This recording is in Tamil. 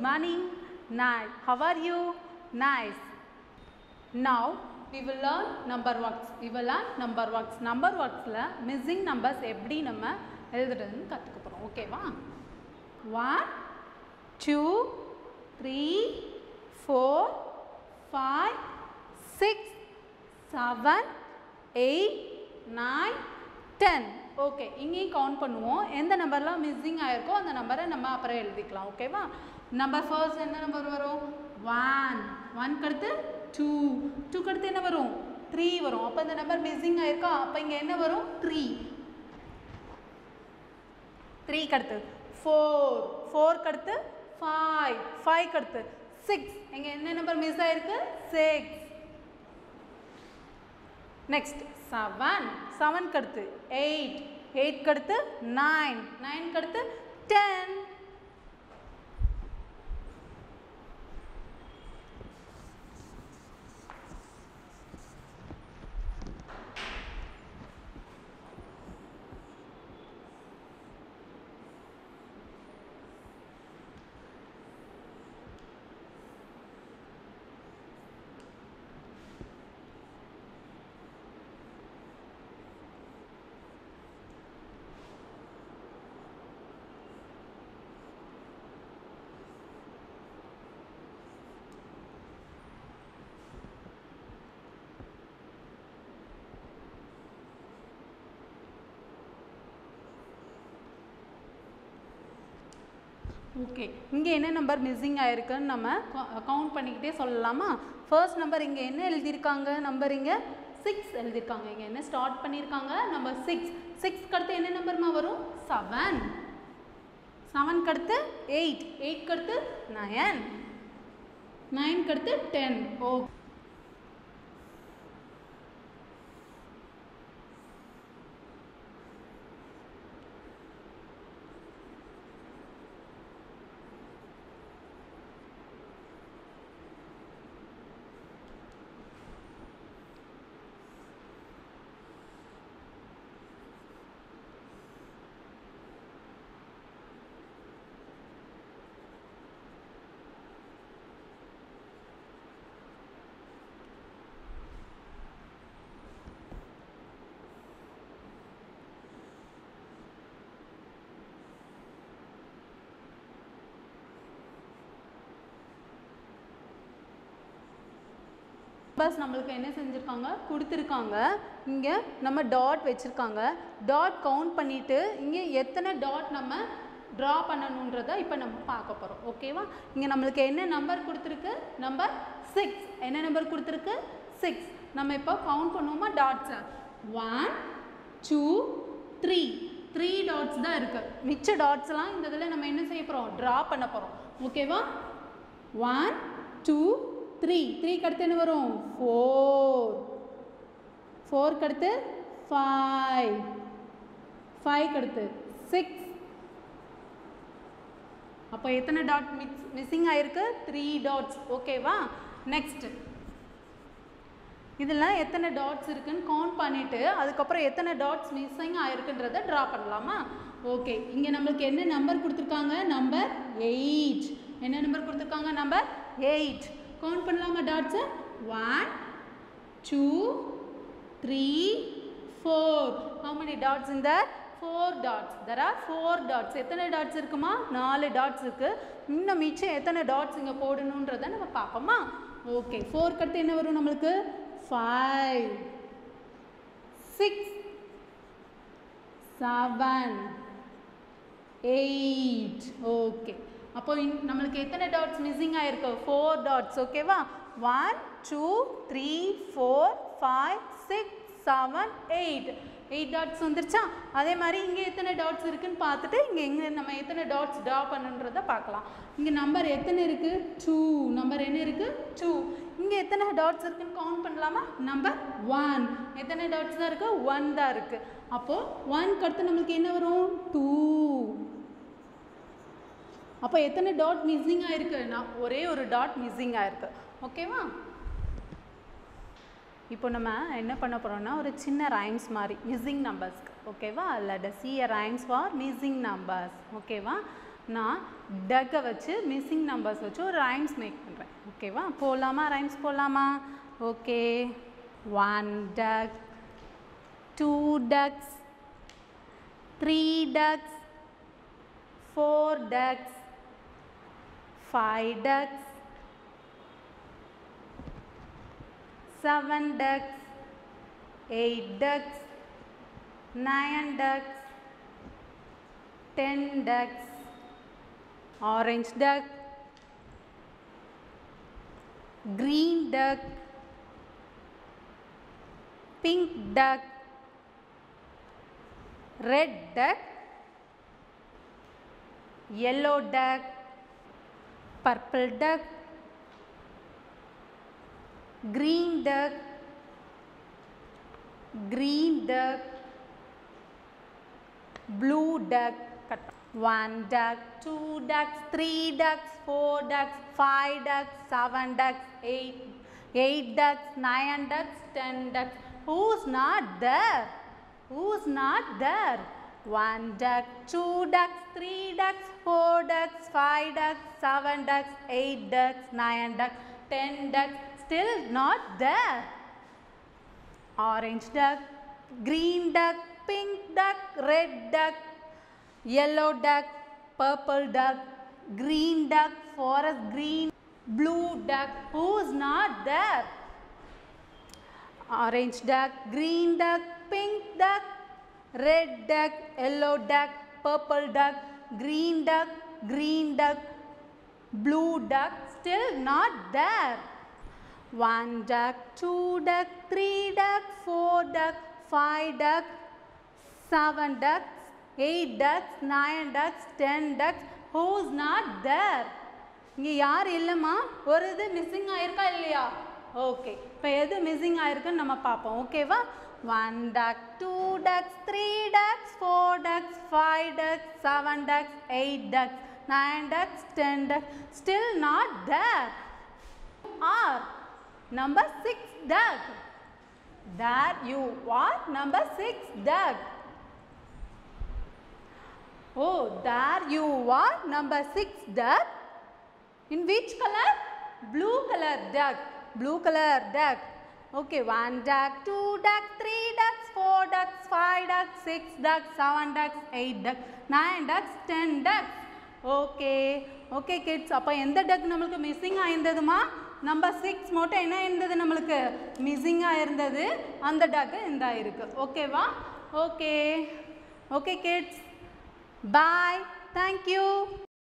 Good morning nice how are you nice now we will learn number works we will learn number works number worksல missing numbers எப்படி நம்ம எழுதுறதுன்னு கற்றுக்க போகிறோம் ஓகேவா one two three four five six seven eight nine ten okay இங்கேயும் கவுண்ட் பண்ணுவோம் எந்த நம்பர்லாம் மிஸ்ஸிங் ஆயிருக்கோ அந்த நம்பரை நம்ம அப்புறம் எழுதிக்கலாம் ஓகேவா நம்பர் ஃபர்ஸ்ட் என்ன நம்பர் வரும் ஒன் ஒன்க்கு அடுத்து டூ டூக்கு அடுத்து என்ன வரும் த்ரீ வரும் அப்போ இந்த நம்பர் மிஸ்ஸிங் ஆயிருக்கா அப்போ இங்கே என்ன வரும் த்ரீ த்ரீக்கு அடுத்து ஃபோர் ஃபோர்க்கு அடுத்து ஃபைவ் ஃபைவ்க்கு அடுத்து சிக்ஸ் இங்கே என்ன நம்பர் மிஸ் ஆயிருக்கு சிக்ஸ் நெக்ஸ்ட் செவன் செவன்க்கு அடுத்து எயிட் எயிட்க்கு அடுத்து நைன் நைன்க்கு அடுத்து டென் ஓகே இங்கே என்ன நம்பர் மிஸ்ஸிங் ஆயிருக்குன்னு நம்ம கவுண்ட் பண்ணிக்கிட்டே சொல்லலாமா ஃபர்ஸ்ட் நம்பர் இங்கே என்ன எழுதியிருக்காங்க நம்பர் இங்கே சிக்ஸ் எழுதியிருக்காங்க இங்கே என்ன ஸ்டார்ட் பண்ணியிருக்காங்க நம்பர் சிக்ஸ் சிக்ஸ்க்கு அடுத்து என்ன நம்பர்மா வரும் செவன் செவன்க்கு அடுத்து எயிட் எயிட்க்கு அடுத்து நயன் நைன்க்கு அடுத்து டென் ஓ நம்பர்ஸ் நம்மளுக்கு என்ன செஞ்சுருக்காங்க கொடுத்துருக்காங்க இங்கே நம்ம டாட் வச்சுருக்காங்க டாட் கவுண்ட் பண்ணிவிட்டு இங்கே எத்தனை டாட் நம்ம ட்ரா பண்ணணுன்றதை இப்போ நம்ம பார்க்க போகிறோம் ஓகேவா இங்கே நம்மளுக்கு என்ன நம்பர் கொடுத்துருக்கு நம்பர் சிக்ஸ் என்ன நம்பர் கொடுத்துருக்கு சிக்ஸ் நம்ம இப்போ கவுண்ட் பண்ணுவோமா டாட்ஸை one two three three dots தான் இருக்குது மிச்ச டாட்ஸ்லாம் இந்த இதில் நம்ம என்ன செய்ய போகிறோம் ட்ரா பண்ண போகிறோம் ஓகேவா ஒன் டூ த்ரீ த்ரீக்கு அடுத்து என்ன வரும் ஃபோர் ஃபோருக்கு அடுத்து ஃபைவ் ஃபைவ்க்கு அடுத்து சிக்ஸ் அப்போ எத்தனை டாட் மிக்ஸ் மிஸ்ஸிங் ஆயிருக்கு த்ரீ டாட்ஸ் ஓகேவா நெக்ஸ்ட் இதில் எத்தனை டாட்ஸ் இருக்குன்னு கவுண்ட் பண்ணிவிட்டு அதுக்கப்புறம் எத்தனை டாட்ஸ் மிஸ்ஸிங் ஆயிருக்குன்றதை ட்ரா பண்ணலாமா ஓகே இங்கே நம்மளுக்கு என்ன நம்பர் கொடுத்துருக்காங்க நம்பர் எயிட் என்ன நம்பர் கொடுத்துருக்காங்க நம்பர் எயிட் கவுண்ட் பண்ணலாமா டாட்ஸை one two three four how many dots இந்த four dots there are four dots எத்தனை டாட்ஸ் இருக்குமா நாலு டாட்ஸ் இருக்குது இன்னும் மிச்சம் எத்தனை டாட்ஸ் இங்கே போடணுன்றதை நம்ம பார்ப்போமா ஓகே ஃபோர்க்கு அடுத்து என்ன வரும் நம்மளுக்கு five six seven eight okay அப்போ இன் நம்மளுக்கு எத்தனை டாட்ஸ் மிஸ்ஸிங் ஆயிருக்கு ஃபோர் டாட்ஸ் ஓகேவா one two three four five six seven eight eight dots வந்துருச்சா அதே மாதிரி இங்கே எத்தனை டாட்ஸ் இருக்குன்னு பார்த்துட்டு இங்கே எங்கே நம்ம எத்தனை டாட்ஸ் ட்ரா பண்ணுன்றதை பார்க்கலாம் இங்கே நம்பர் எத்தனை இருக்குது டூ நம்பர் என்ன இருக்குது டூ இங்கே எத்தனை டாட்ஸ் இருக்குன்னு கவுண்ட் பண்ணலாமா நம்பர் ஒன் எத்தனை டாட்ஸ் தான் இருக்குது ஒன் தான் இருக்குது அப்போது ஒன்க்கு அடுத்து நம்மளுக்கு என்ன வரும் டூ அப்போ எத்தனை டாட் மிஸ்ஸிங் ஆயிருக்கு நான் ஒரே ஒரு டாட் மிஸ்ஸிங் ஆயிருக்கு ஓகேவா இப்போ நம்ம என்ன பண்ண போகிறோம்னா ஒரு சின்ன ரைம்ஸ் மாதிரி மிஸ்ஸிங் நம்பர்ஸ்க்கு ஓகேவா let see a rhymes for missing numbers ஓகேவா நான் டக்கை வச்சு மிஸ்ஸிங் நம்பர்ஸ் வச்சு ஒரு ரைம்ஸ் மேக் பண்ணுறேன் ஓகேவா போகலாமா ரைம்ஸ் போகலாமா okay one duck two ducks three ducks four ducks five ducks seven ducks, eight ducks, nine ducks, ten ducks, orange duck, green duck, pink duck, red duck, yellow duck, purple duck, green duck, green duck, blue duck. cut. One duck, two ducks, three ducks, four ducks, five ducks, seven ducks, eight, eight ducks, nine ducks, ten ducks. Who's not there? Who's not there? One duck, two ducks, three ducks, four ducks, five ducks, seven ducks, eight ducks, nine ducks, ten ducks. Still not there. Orange duck, green duck, pink duck, red duck, yellow duck, purple duck, green duck, forest green, blue duck. Who's not there? Orange duck, green duck, pink duck, red duck, yellow duck, purple duck, green duck, green duck, blue duck. Still not there. One duck, two duck, three duck, four duck, five duck, seven ducks, eight ducks, nine ducks, ten ducks. Who's not there? இங்கே யார் இல்லைம்மா ஒரு இது மிஸ்ஸிங் ஆயிருக்கா இல்லையா ஓகே இப்போ எது மிஸ்ஸிங் ஆயிருக்குன்னு நம்ம பார்ப்போம் ஓகேவா one duck two ducks three ducks four ducks five ducks seven ducks eight ducks nine ducks ten ducks still not there are number 6 duck there you are number 6 duck oh there you are number 6 duck in which color blue color duck blue color duck okay one duck two duck three ducks four ducks five ducks six ducks seven ducks eight ducks nine ducks ten ducks okay okay kids அப்போ எந்த டக் நம்மளுக்கு மிஸ்ஸிங் ஆயிருந்ததுமா நம்பர் சிக்ஸ் மட்டும் என்ன இருந்தது நம்மளுக்கு மிஸ்ஸிங்காக இருந்தது அந்த டக்கு இந்த இருக்கு ஓகேவா okay okay kids bye thank you